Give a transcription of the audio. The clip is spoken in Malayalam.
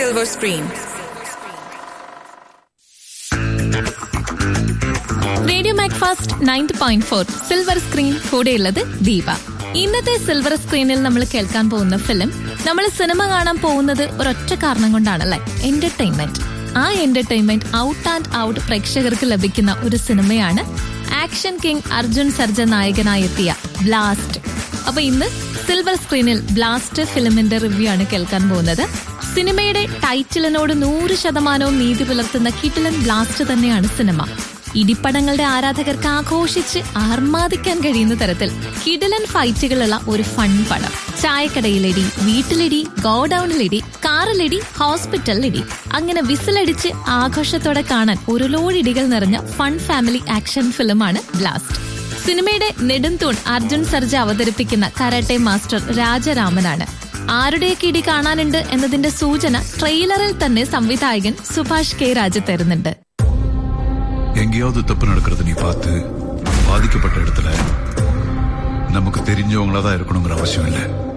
silver screen. Radio Macfast ninety point four silver screen കൂടെയുള്ളത് ദീപ ഇന്നത്തെ സിൽവർ സ്ക്രീനിൽ നമ്മൾ കേൾക്കാൻ പോകുന്ന ഫിലിം നമ്മൾ സിനിമ കാണാൻ പോകുന്നത് ഒരൊറ്റ കാരണം കൊണ്ടാണല്ലേ എന്റർടൈൻമെന്റ് ആ എന്റർടൈൻമെന്റ് ഔട്ട് ആൻഡ് ഔട്ട് പ്രേക്ഷകർക്ക് ലഭിക്കുന്ന ഒരു സിനിമയാണ് ആക്ഷൻ കിങ് അർജുൻ സർജ നായകനായി എത്തിയ ബ്ലാസ്റ്റ് അപ്പൊ ഇന്ന് സിൽവർ സ്ക്രീനിൽ ബ്ലാസ്റ്റ് ഫിലിമിന്റെ റിവ്യൂ ആണ് കേൾക്കാൻ പോകുന്നത് സിനിമയുടെ ടൈറ്റിലിനോട് നൂറ് ശതമാനവും നീതി പുലർത്തുന്ന കിടിലൻ ബ്ലാസ്റ്റ് തന്നെയാണ് സിനിമ ഇടിപ്പടങ്ങളുടെ ആരാധകർക്ക് ആഘോഷിച്ച് ആർമാദിക്കാൻ കഴിയുന്ന തരത്തിൽ കിടിലൻ ഫൈറ്റുകളുള്ള ഒരു ഫൺ പടം ചായക്കടയിലിടി വീട്ടിലിടി ഗോഡൌണിലിടി കാറിലിടി ഹോസ്പിറ്റലിലിടി അങ്ങനെ വിസിലടിച്ച് ആഘോഷത്തോടെ കാണാൻ ഒരു ലോഡ് ഇടികൾ നിറഞ്ഞ ഫൺ ഫാമിലി ആക്ഷൻ ഫിലിമാണ് ബ്ലാസ്റ്റ് സിനിമയുടെ നെടുംതൂൺ അർജുൻ സർജ അവതരിപ്പിക്കുന്ന കരാട്ടെ മാസ്റ്റർ രാജരാമനാണ് ആരുടെയൊക്കെ ഇടി കാണാനുണ്ട് എന്നതിന്റെ സൂചന ട്രെയിലറിൽ തന്നെ സംവിധായകൻ സുഭാഷ് കെ രാജ തരുന്നുണ്ട് எங்கேயாவது தப்பு நடக்கிறத நீ பார்த்து பாதிக்கப்பட்ட இடத்துல நமக்கு தெரிஞ்சவங்களா தான் இருக்கணுங்கிற அவசியம் இல்லை